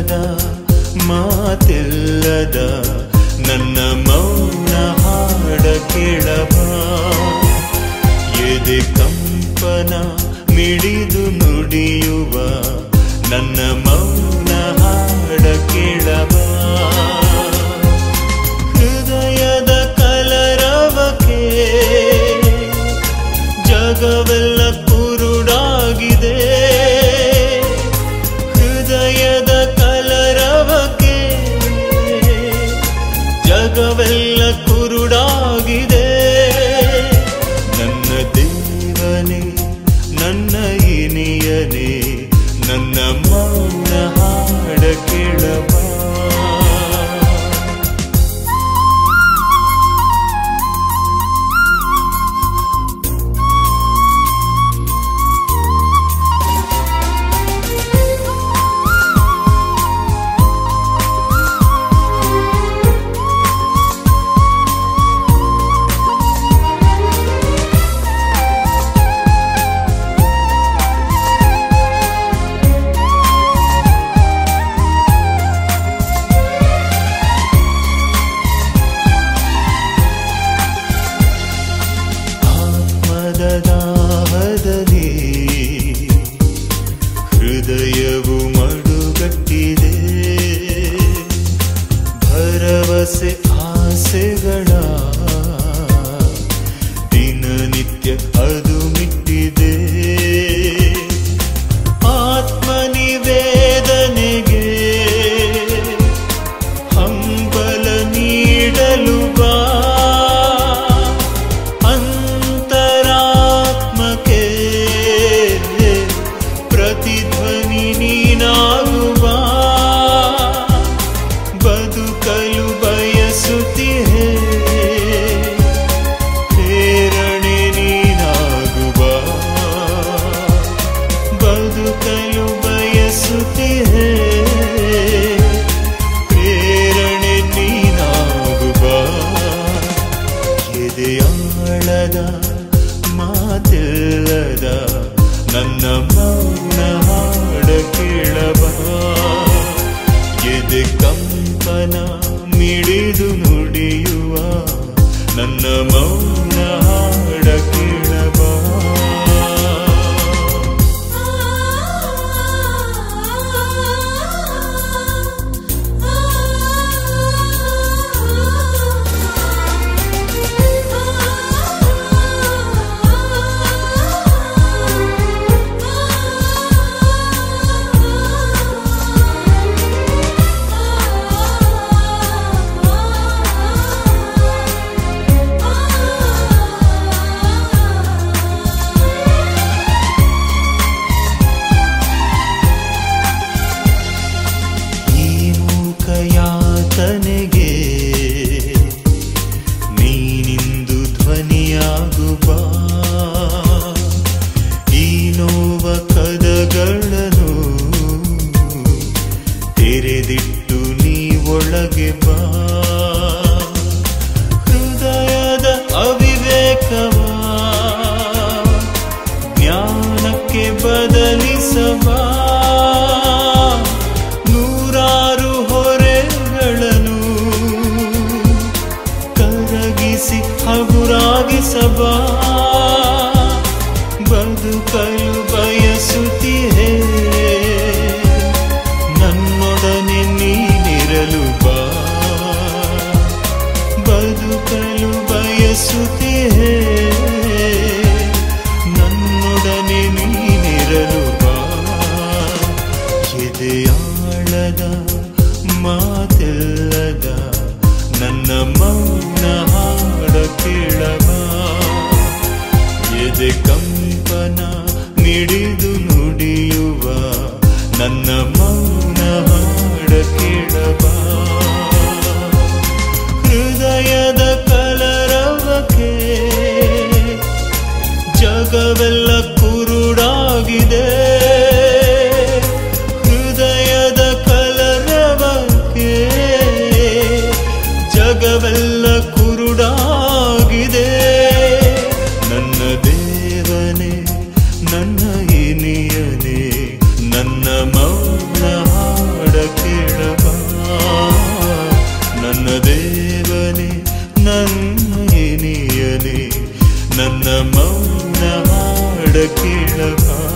ಮಾತಿಲ್ಲದ ಮಾತಿಲ್ಲದ ನನ್ನ ಮೌನ ಹಾಡ ಕೇಳಬ ಎದೆ ಕಂಪನ ಮಿಡಿದು ನುಡಿಯುವ ನನ್ನ ಮೌನ ಹಾಡ ಕೇಳಬ ಹೃದಯದ ಕಲರವಕ್ಕೆ ಜಗವೆಲ್ಲ ಕುರುಡಾಗಿದೆ ಹೃದಯದ ಕಲರವಕ್ಕೆ ಜಗವೆಲ್ಲ ಕುರುಡಾಗಿದೆ ನನ್ನ ದೇವನೇ ನನ್ನ ಇನಿಯನೇ ನನ್ನ ಮೌನ ಹಾಡ ಕೇಳಬಾ ಆತ್ಮದ ದಾಹದಲ್ಲಿ ಹೃದಯವು ಮಡುಗಟ್ಟಿದೆ ಭರವಸೆ ಆಸೆಗಳ ದಿನನಿತ್ಯ ಅದು ಮಿಟ್ಟಿದೆ ಆತ್ಮನಿವೇದನೆಗೆ ಹಂಬಲ ನೀಡಲು ಬಾ ಅಂತರಾತ್ಮಕ್ಕೆ ಪ್ರತಿಧ್ವನಿ ನೀನಾಗುವ ಬದುಕಲು ಬಯಸುತ್ತಿಹೆ ಪ್ರೇರಣೆ ನೀನಾಗುವ ಬದುಕಲು ಬಯಸುತ್ತಿಹೆ ಪ್ರೇರಣೆ ನೀನಾಗುವ ಎದೆಯಾಳದ ಮಾತಿಲ್ಲದ ನನ್ನ ಮೌನ ಹಾಡ ಕೇಳಬ ಎದೆ ಕಂಪನ ಮಿಡಿದು ನುಡಿಯುವ ನನ್ನ ಮೌನ ಹಾಡ ಕೇಳಬಾ ಈ ಮೂಕ ಯಾತನೆಗೆ ನೀನಿಂದು ಧ್ವನಿಯಾಗುವ ಈ ನೋವ ಕದಗಳನ್ನು ತೆರೆದಿಟ್ಟು ನೀ ಒಳಗೆ ಬಾ ಹೃದಯದ ಅವಿವೇಕವ ಜ್ಞಾನಕ್ಕೆ ಬದಲಿಸಬಾ ನೂರಾರು ಹೊರೆಗಳನ್ನು ಕರಗಿಸಿ ಹಗುರಾಗಿಸಬಾ ಬದುಕಲು ಬಯಸುತ್ತಿಹೆ ನನ್ನೊಡನೆ ನೀನಿರಲು ಬಾ ಬದುಕಲು ಬಯಸುತ್ತಿಹೆ ನನ್ನೊಡನೆ ನೀನಿರಲು ಬಾ ಎದೆಯಾಳದ ಮಾತಿಲ್ಲದ ನನ್ನ ಮೌನ ಹಾಡ ಕೇಳಬ ಎದೆ ಕಂಪನ ಮಿಡಿದು ನುಡಿಯುವ ನನ್ನ ಮೌನ ಹಾಡ ಕೇಳಬ ಹೃದಯದ ಕಲರವಕ್ಕೆ ಜಗವೆಲ್ಲ ಕುರುಡಾಗಿದೆ ಹೃದಯದ ಕಲರವಕ್ಕೆ ಜಗವೆಲ್ಲ ಕುರುಡಾಗಿದೆ ನನ್ನ ದೇವನೇ ನನ್ನ ಇನಿಯನೇ ನನ್ನ ಮೌನ ಹಾಡ ಕೇಳ ನನ್ನ ಮೌನ ಹಾಡ ಕೇಳಬಾ